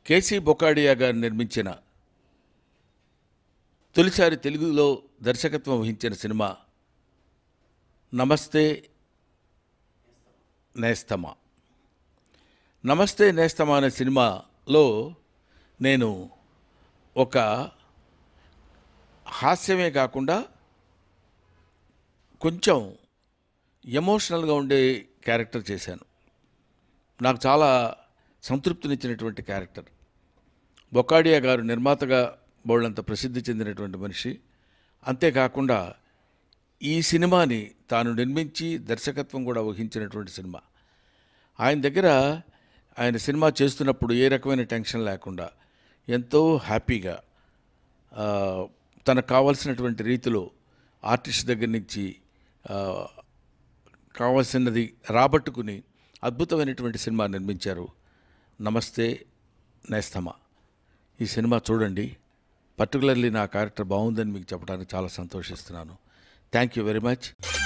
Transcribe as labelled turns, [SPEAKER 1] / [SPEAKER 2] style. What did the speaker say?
[SPEAKER 1] KC బొకాడియా గారు నిర్మించిన తొలిసారి తెలుగులో దర్శకత్వం వహించిన సినిమా నమస్తే నేస్తమా నమస్తే నేస్తమా అనే సినిమాలో నేను ఒక హాస్యమే కాకుండా కొంచెం ఎమోషనల్గా ఉండే క్యారెక్టర్ చేశాను నాకు చాలా సంతృప్తినిచ్చినటువంటి క్యారెక్టర్ బొకాడియా గారు నిర్మాతగా బోళ్ళంత ప్రసిద్ధి చెందినటువంటి మనిషి అంతేకాకుండా ఈ సినిమాని తాను నిర్మించి దర్శకత్వం కూడా వహించినటువంటి సినిమా ఆయన దగ్గర ఆయన సినిమా చేస్తున్నప్పుడు ఏ రకమైన టెన్షన్ లేకుండా ఎంతో హ్యాపీగా ఆ, తనకు కావాల్సినటువంటి రీతిలో ఆర్టిస్ట్ దగ్గర నుంచి ఆ, కావాల్సినది రాబట్టుకుని అద్భుతమైనటువంటి సినిమా నిర్మించారు నమస్తే నేస్తమా ఈ సినిమా చూడండి పర్టికులర్లీ నా క్యారెక్టర్ బాగుందని మీకు చెప్పడానికి చాలా సంతోషిస్తున్నాను థ్యాంక్ యూ వెరీ మచ్